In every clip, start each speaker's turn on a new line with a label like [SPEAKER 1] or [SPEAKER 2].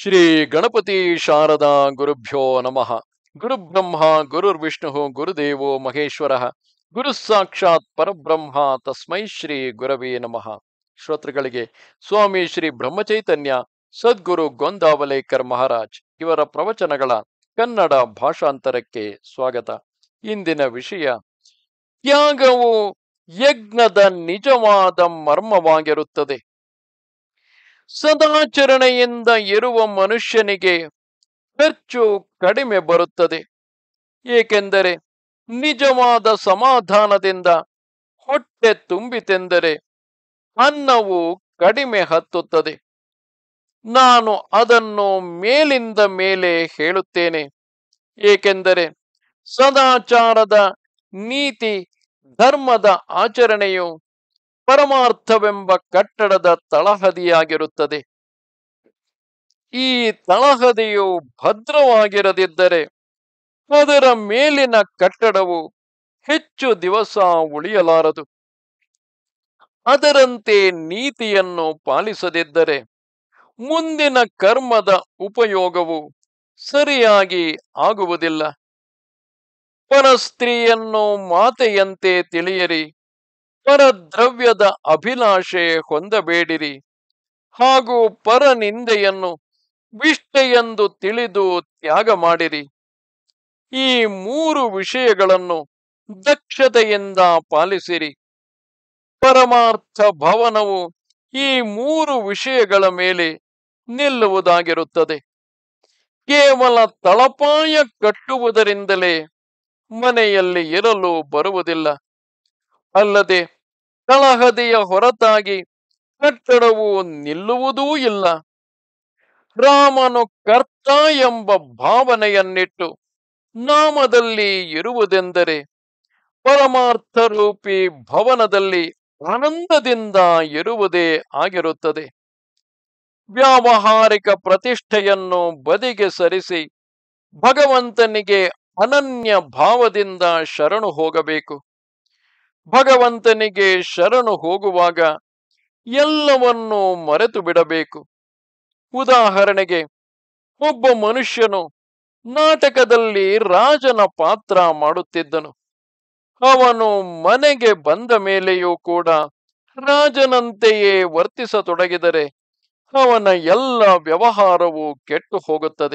[SPEAKER 1] ಶ್ರೀ ಗಣಪತಿ ಶಾರದಾ ಗುರುಭ್ಯೋ ನಮಃ ಗುರುಬ್ರಹ್ಮ ಗುರುರ್ವಿಷ್ಣು ಗುರುದೇವೋ ಮಹೇಶ್ವರ ಗುರು ಸಾಕ್ಷಾತ್ ಪರಬ್ರಹ್ಮ ತಸ್ಮೈ ಶ್ರೀ ಗುರವೇ ನಮಃ ಶ್ರೋತೃಗಳಿಗೆ ಸ್ವಾಮಿ ಶ್ರೀ ಬ್ರಹ್ಮಚೈತನ್ಯ ಸದ್ಗುರು ಗೊಂದಾವಲೇಕರ್ ಮಹಾರಾಜ್ ಇವರ ಪ್ರವಚನಗಳ ಕನ್ನಡ ಭಾಷಾಂತರಕ್ಕೆ ಸ್ವಾಗತ ಇಂದಿನ ವಿಷಯ ತ್ಯಾಗವು ಯಜ್ಞದ ನಿಜವಾದ ಮರ್ಮವಾಗಿರುತ್ತದೆ ಸದಾಚರಣೆಯಿಂದ ಇರುವ ಮನುಷ್ಯನಿಗೆ ಖರ್ಚು ಕಡಿಮೆ ಬರುತ್ತದೆ ಏಕೆಂದರೆ ನಿಜವಾದ ಸಮಾಧಾನದಿಂದ ಹೊಟ್ಟೆ ತುಂಬಿತೆಂದರೆ ಅನ್ನವು ಕಡಿಮೆ ಹತ್ತುತ್ತದೆ ನಾನು ಅದನ್ನು ಮೇಲಿಂದ ಮೇಲೆ ಹೇಳುತ್ತೇನೆ ಏಕೆಂದರೆ ಸದಾಚಾರದ ನೀತಿ ಧರ್ಮದ ಆಚರಣೆಯು ಪರಮಾರ್ಥವೆಂಬ ಕಟ್ಟಡದ ತಳಹದಿಯಾಗಿರುತ್ತದೆ ಈ ತಳಹದಿಯು ಭದ್ರವಾಗಿರದಿದ್ದರೆ ಅದರ ಮೇಲಿನ ಕಟ್ಟಡವು ಹೆಚ್ಚು ದಿವಸ ಉಳಿಯಲಾರದು ಅದರಂತೆ ನೀತಿಯನ್ನು ಪಾಲಿಸದಿದ್ದರೆ ಮುಂದಿನ ಕರ್ಮದ ಉಪಯೋಗವು ಸರಿಯಾಗಿ ಆಗುವುದಿಲ್ಲ ಪರಸ್ತ್ರೀಯನ್ನು ಮಾತೆಯಂತೆ ತಿಳಿಯಿರಿ ಪರದ್ರವ್ಯದ ಅಭಿಲಾಷೆ ಹೊಂದಬೇಡಿರಿ ಹಾಗೂ ಪರನಿಂದೆಯನ್ನು ವಿಷ್ಟೆಯೆಂದು ತಿಳಿದು ತ್ಯಾಗ ಮಾಡಿರಿ ಈ ಮೂರು ವಿಷಯಗಳನ್ನು ದಕ್ಷತೆಯಿಂದ ಪಾಲಿಸಿರಿ ಪರಮಾರ್ಥ ಭವನವು ಈ ಮೂರು ವಿಷಯಗಳ ಮೇಲೆ ನಿಲ್ಲುವುದಾಗಿರುತ್ತದೆ ಕೇವಲ ತಳಪಾಯ ಕಟ್ಟುವುದರಿಂದಲೇ ಮನೆಯಲ್ಲಿ ಇರಲು ಬರುವುದಿಲ್ಲ ಅಲ್ಲದೆ ತಳಹದಿಯ ಹೊರತಾಗಿ ಕಟ್ಟಡವು ನಿಲ್ಲುವುದೂ ಇಲ್ಲ ರಾಮನು ಕರ್ತ ಎಂಬ ಭಾವನೆಯನ್ನಿಟ್ಟು ನಾಮದಲ್ಲಿ ಇರುವುದೆಂದರೆ ಪರಮಾರ್ಥ ರೂಪಿ ಭವನದಲ್ಲಿ ಆನಂದದಿಂದ ಇರುವುದೇ ಆಗಿರುತ್ತದೆ ವ್ಯಾವಹಾರಿಕ ಪ್ರತಿಷ್ಠೆಯನ್ನು ಬದಿಗೆ ಸರಿಸಿ ಭಗವಂತನಿಗೆ ಅನನ್ಯ ಭಾವದಿಂದ ಶರಣು ಹೋಗಬೇಕು ಭಗವಂತನಿಗೆ ಶರಣು ಹೋಗುವಾಗ ಎಲ್ಲವನ್ನೂ ಮರೆತು ಬಿಡಬೇಕು ಉದಾಹರಣೆಗೆ ಒಬ್ಬ ಮನುಷ್ಯನು ನಾಟಕದಲ್ಲಿ ರಾಜನ ಪಾತ್ರ ಮಾಡುತ್ತಿದ್ದನು ಅವನು ಮನೆಗೆ ಬಂದ ಮೇಲೆಯೂ ಕೂಡ ರಾಜನಂತೆಯೇ ವರ್ತಿಸತೊಡಗಿದರೆ ಅವನ ಎಲ್ಲ ವ್ಯವಹಾರವು ಕೆಟ್ಟು ಹೋಗುತ್ತದೆ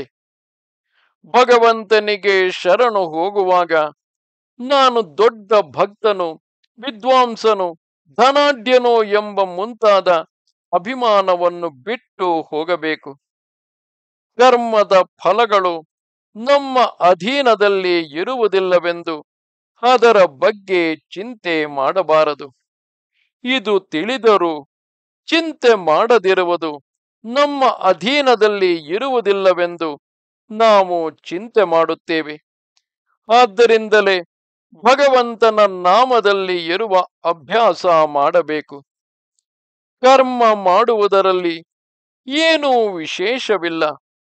[SPEAKER 1] ಭಗವಂತನಿಗೆ ಶರಣು ಹೋಗುವಾಗ ನಾನು ದೊಡ್ಡ ಭಕ್ತನು ವಿದ್ವಾಂಸನು ಧನಾಢ್ಯನು ಎಂಬ ಮುಂತಾದ ಅಭಿಮಾನವನ್ನು ಬಿಟ್ಟು ಹೋಗಬೇಕು ಕರ್ಮದ ಫಲಗಳು ನಮ್ಮ ಅಧೀನದಲ್ಲಿ ಇರುವುದಿಲ್ಲವೆಂದು ಅದರ ಬಗ್ಗೆ ಚಿಂತೆ ಮಾಡಬಾರದು ಇದು ತಿಳಿದರೂ ಚಿಂತೆ ಮಾಡದಿರುವುದು ನಮ್ಮ ಅಧೀನದಲ್ಲಿ ಇರುವುದಿಲ್ಲವೆಂದು ನಾವು ಚಿಂತೆ ಮಾಡುತ್ತೇವೆ ಆದ್ದರಿಂದಲೇ ಭಗವಂತನ ನಾಮದಲ್ಲಿ ಇರುವ ಅಭ್ಯಾಸ ಮಾಡಬೇಕು ಕರ್ಮ ಮಾಡುವುದರಲ್ಲಿ ಏನೂ ವಿಶೇಷವಿಲ್ಲ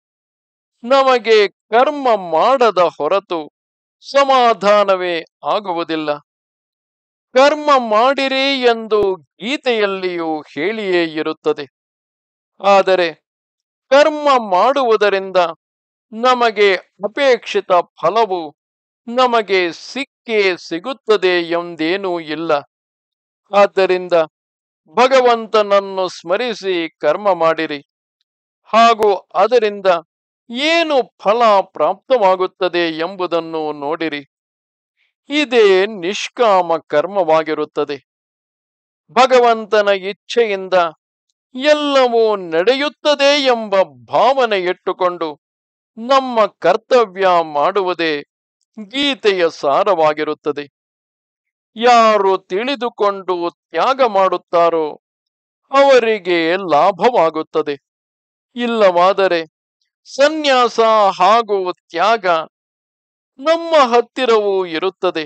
[SPEAKER 1] ನಮಗೆ ಕರ್ಮ ಮಾಡದ ಹೊರತು ಸಮಾಧಾನವೇ ಆಗುವುದಿಲ್ಲ ಕರ್ಮ ಮಾಡಿರಿ ಎಂದು ಗೀತೆಯಲ್ಲಿಯೂ ಹೇಳಿಯೇ ಇರುತ್ತದೆ ಆದರೆ ಕರ್ಮ ಮಾಡುವುದರಿಂದ ನಮಗೆ ಅಪೇಕ್ಷಿತ ಫಲವು ನಮಗೆ ಸಿಕ್ಕೇ ಸಿಗುತ್ತದೆ ಎಂದೇನೂ ಇಲ್ಲ ಆದ್ದರಿಂದ ಭಗವಂತನನ್ನು ಸ್ಮರಿಸಿ ಕರ್ಮ ಮಾಡಿರಿ ಹಾಗೂ ಅದರಿಂದ ಏನು ಫಲ ಪ್ರಾಪ್ತವಾಗುತ್ತದೆ ಎಂಬುದನ್ನು ನೋಡಿರಿ ಇದೇ ನಿಷ್ಕಾಮ ಕರ್ಮವಾಗಿರುತ್ತದೆ ಭಗವಂತನ ಇಚ್ಛೆಯಿಂದ ಎಲ್ಲವೂ ನಡೆಯುತ್ತದೆ ಎಂಬ ಭಾವನೆ ಇಟ್ಟುಕೊಂಡು ನಮ್ಮ ಕರ್ತವ್ಯ ಮಾಡುವುದೇ ಗೀತೆಯ ಸಾರವಾಗಿರುತ್ತದೆ ಯಾರು ತಿಳಿದುಕೊಂಡು ತ್ಯಾಗ ಮಾಡುತ್ತಾರೋ ಅವರಿಗೆ ಲಾಭವಾಗುತ್ತದೆ ಇಲ್ಲವಾದರೆ ಸನ್ಯಾಸ ಹಾಗೂ ತ್ಯಾಗ ನಮ್ಮ ಹತ್ತಿರವೂ ಇರುತ್ತದೆ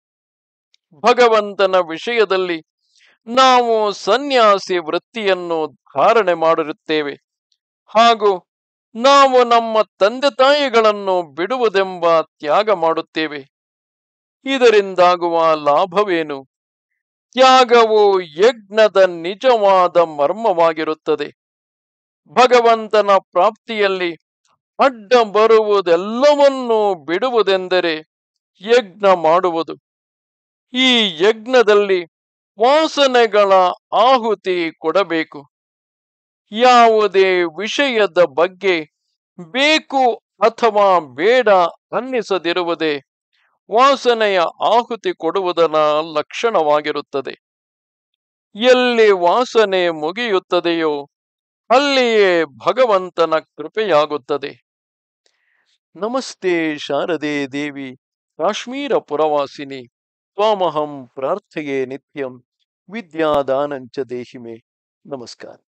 [SPEAKER 1] ಭಗವಂತನ ವಿಷಯದಲ್ಲಿ ನಾವು ಸನ್ಯಾಸಿ ವೃತ್ತಿಯನ್ನು ಧಾರಣೆ ಮಾಡಿರುತ್ತೇವೆ ಹಾಗೂ ನಾವು ನಮ್ಮ ತಂದೆ ತಾಯಿಗಳನ್ನು ಬಿಡುವುದೆಂಬ ತ್ಯಾಗ ಮಾಡುತ್ತೇವೆ ಇದರಿಂದಾಗುವ ಲಾಭವೇನು ತ್ಯಾಗವು ಯಜ್ಞದ ನಿಜವಾದ ಮರ್ಮವಾಗಿರುತ್ತದೆ ಭಗವಂತನ ಪ್ರಾಪ್ತಿಯಲ್ಲಿ ಅಡ್ಡ ಬರುವುದೆಲ್ಲವನ್ನೂ ಬಿಡುವುದೆಂದರೆ ಯಜ್ಞ ಮಾಡುವುದು ಈ ಯಜ್ಞದಲ್ಲಿ ವಾಸನೆಗಳ ಆಹುತಿ ಕೊಡಬೇಕು ಯಾವುದೇ ವಿಷಯದ ಬಗ್ಗೆ ಬೇಕು ಅಥವಾ ಬೇಡ ಅನ್ನಿಸದಿರುವುದೇ ವಾಸನೆಯ ಆಹುತಿ ಕೊಡುವುದರ ಲಕ್ಷಣವಾಗಿರುತ್ತದೆ ಎಲ್ಲಿ ವಾಸನೆ ಮುಗಿಯುತ್ತದೆಯೋ ಅಲ್ಲಿಯೇ ಭಗವಂತನ ಕೃಪೆಯಾಗುತ್ತದೆ ನಮಸ್ತೆ ಶಾರದೆ ದೇವಿ ಕಾಶ್ಮೀರ ಪುರವಾಸಿನಿ ತ್ವಾಮಹಂ ಪ್ರಾರ್ಥೆಯೇ ನಿತ್ಯಂ ವಿದ್ಯಾದಾನಂಚ ದೇಹಿಮೆ ನಮಸ್ಕಾರ